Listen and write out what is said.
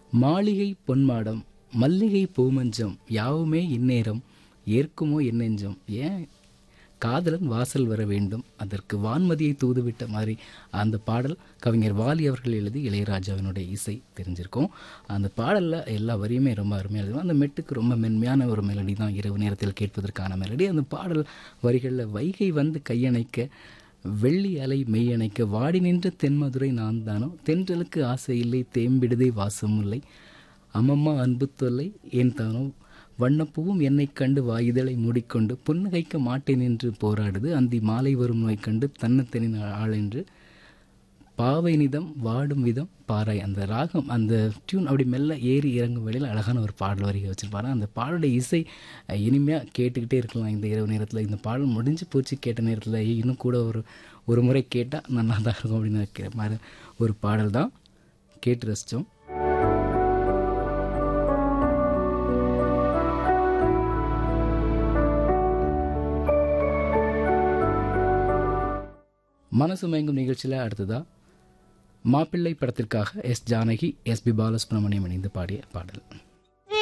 மாளிகை பொன்மாடம் மல்லிகை பூமஞ்சம் யாவுமே இந்நேரம் ஏற்குமோ என்னெஞ்சம் ஏன் காதலன் வாசல் வர வேண்டும் அதற்கு வான்மதியை தூதுவிட்ட மாதிரி அந்த பாடல் கவிஞர் வாலி அவர்கள் எழுதி இளையராஜாவினுடைய இசை தெரிஞ்சிருக்கும் அந்த பாடலில் எல்லா வரியுமே ரொம்ப அருமையாக எழுதுவோம் அந்த மெட்டுக்கு ரொம்ப மென்மையான ஒரு மெலடி தான் இரவு நேரத்தில் கேட்பதற்கான மெலடி அந்த பாடல் வரிகளில் வைகை வந்து கையணைக்க வெள்ளி அலை மெய்யணைக்க வாடி நின்ற தென்மதுரை நான் தானோ தென்றலுக்கு ஆசை இல்லை தேம்பிடுதே வாசம் இல்லை அம்மம்மா அன்பு தொல்லை ஏன் தானோ வண்ணப்பூவும் என்னைக் கண்டு வாயுதலை மூடிக்கொண்டு புன்னகைக்க மாட்டேன் என்று போராடுது அந்தி மாலை வரும் நோய் கண்டு தன்னத்தனின் ஆளென்று பாவை நிதம் வாடும் விதம் பாராய் அந்த ராகம் அந்த டியூன் அப்படி மெல்ல ஏறி இறங்கும் வேளையில் அழகான ஒரு பாடல் வரி வச்சுருப்பாரு அந்த பாடலுடைய இசை அஹ், இனிமையாக கேட்டுக்கிட்டே இருக்கலாம் இந்த இரவு நேரத்தில் இந்த பாடல் முடிஞ்சு போச்சு கேட்ட நேரத்தில் இன்னும் கூட ஒரு ஒரு முறை கேட்டால் நல்லா தான் இருக்கும் அப்படின்னு நினைக்கிற மாதிரி ஒரு பாடல் தான் கேட்டு ரசித்தோம் மனசு மயங்கும் நிகழ்ச்சியில் அடுத்ததா மாப்பிள்ளை படத்திற்காக S Janaki S P Balasubrahmanyam இணைந்து பாடிய பாடல்